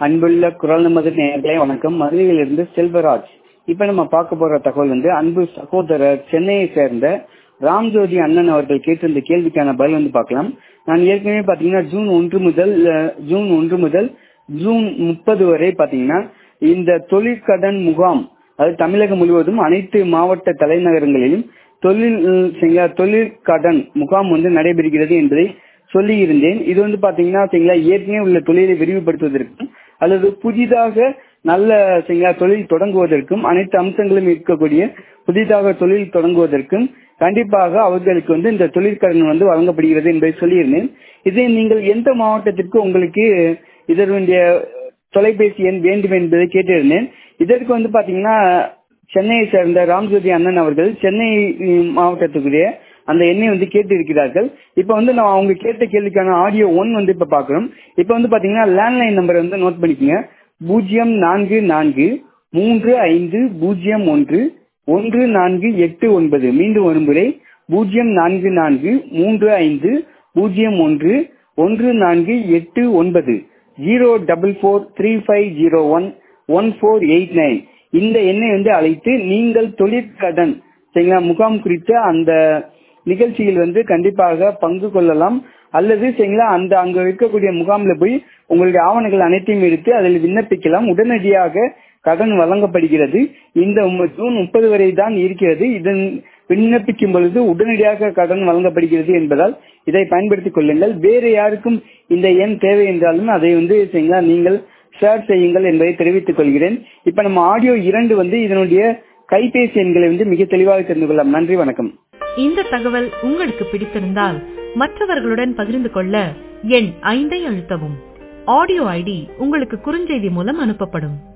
அன்புள்ள குரல் நமது நேயர்களே வணக்கம் மதுரையிலிருந்து செல்வராஜ் இப்ப நம்ம பார்க்க போற தகவல் வந்து அன்பு சகோதரர் சென்னையை சேர்ந்த ராம்ஜோதி அண்ணன் அவர்கள் கேட்டிருந்த கேள்விக்கான பதில் வந்து பார்க்கலாம் நான் ஏற்கனவே பாத்தீங்கன்னா ஜூன் ஒன்று முதல் அஹ், ஜூன் ஒன்று முதல் ஜூன் முப்பது வரை பாத்தீங்கன்னா இந்த தொழிற்கடன் முகாம் அது தமிழகம் முழுவதும் அனைத்து மாவட்ட தலைநகரங்களிலும் தொழில் அஹ், சரிங்களா, தொழிற்கடன் முகாம் வந்து நடைபெறுகிறது என்பதை சொல்லி இருந்தேன் இது வந்து பாத்தீங்கன்னா சரிங்களா ஏற்கனவே உள்ள தொழிலை விரிவுபடுத்துவதற்கும் அல்லது புதிதாக நல்ல சரிங்களா தொழில் தொடங்குவதற்கும் அனைத்து அம்சங்களும் இருக்கக்கூடிய புதிதாக தொழில் தொடங்குவதற்கும் கண்டிப்பாக அவர்களுக்கு வந்து இந்த தொழிற்கடன் வந்து வழங்கப்படுகிறது என்பதை சொல்லியிருந்தேன் இதை நீங்கள் எந்த மாவட்டத்திற்கு உங்களுக்கு இதனுடைய தொலைபேசி எண் வேண்டும் என்பதை கேட்டிருந்தேன் இதற்கு வந்து பாத்தீங்கன்னா சென்னையை சேர்ந்த ராம்ஜோதி அண்ணன் அவர்கள் சென்னை உம், மாவட்டத்துக்குரிய அந்த எண்ணை வந்து கேட்டு இருக்கிறார்கள் இப்ப வந்து நான் அவங்க கேட்ட கேள்விக்கான ஆடியோ ஒன் வந்து இப்ப பாக்குறோம் இப்ப வந்து பாத்தீங்கன்னா லேண்ட்லைன் நம்பர் வந்து நோட் பண்ணிக்கங்க பூஜ்ஜியம் நான்கு நான்கு மூன்று ஐந்து பூஜ்ஜியம் ஒன்று ஒன்று நான்கு எட்டு ஒன்பது மீண்டும் ஒரு முறை பூஜ்ஜியம் நான்கு நான்கு மூன்று ஐந்து பூஜ்ஜியம் ஒன்று ஒன்று நான்கு எட்டு ஒன்பது zero double four three five zero one one four eight nine இந்த எண்ணை வந்து அழைத்து நீங்கள் தொழிற்கடன் சரிங்களா முகாம் குறித்த அந்த நிகழ்ச்சியில் வந்து கண்டிப்பாக பங்கு கொள்ளலாம் அல்லது சரிங்களா அந்த அங்க இருக்கக்கூடிய முகாம்ல போய் உங்களுடைய ஆவணங்கள் அனைத்தையும் எடுத்து அதில் விண்ணப்பிக்கலாம் உடனடியாக கடன் வழங்கப்படுகிறது இந்த மு- ஜூன் முப்பது வரை தான் இருக்கிறது இதன் விண்ணப்பிக்கும் பொழுது உடனடியாக கடன் வழங்கப்படுகிறது என்பதால் இதை பயன்படுத்திக் கொள்ளுங்கள் வேறு யாருக்கும் இந்த எண் தேவை என்றாலும் அதை வந்து சரிங்களா நீங்கள் ஷேர் செய்யுங்கள் என்பதை தெரிவித்துக் கொள்கிறேன் இப்ப நம்ம ஆடியோ இரண்டு வந்து இதனுடைய கைபேசி எண்களை வந்து மிக தெளிவாக தெரிந்து கொள்ளலாம் நன்றி வணக்கம் இந்த தகவல் உங்களுக்கு பிடித்திருந்தால் மற்றவர்களுடன் பகிர்ந்து கொள்ள எண் ஐந்தை அழுத்தவும் ஆடியோ ஐடி உங்களுக்கு குறுஞ்செய்தி மூலம் அனுப்பப்படும்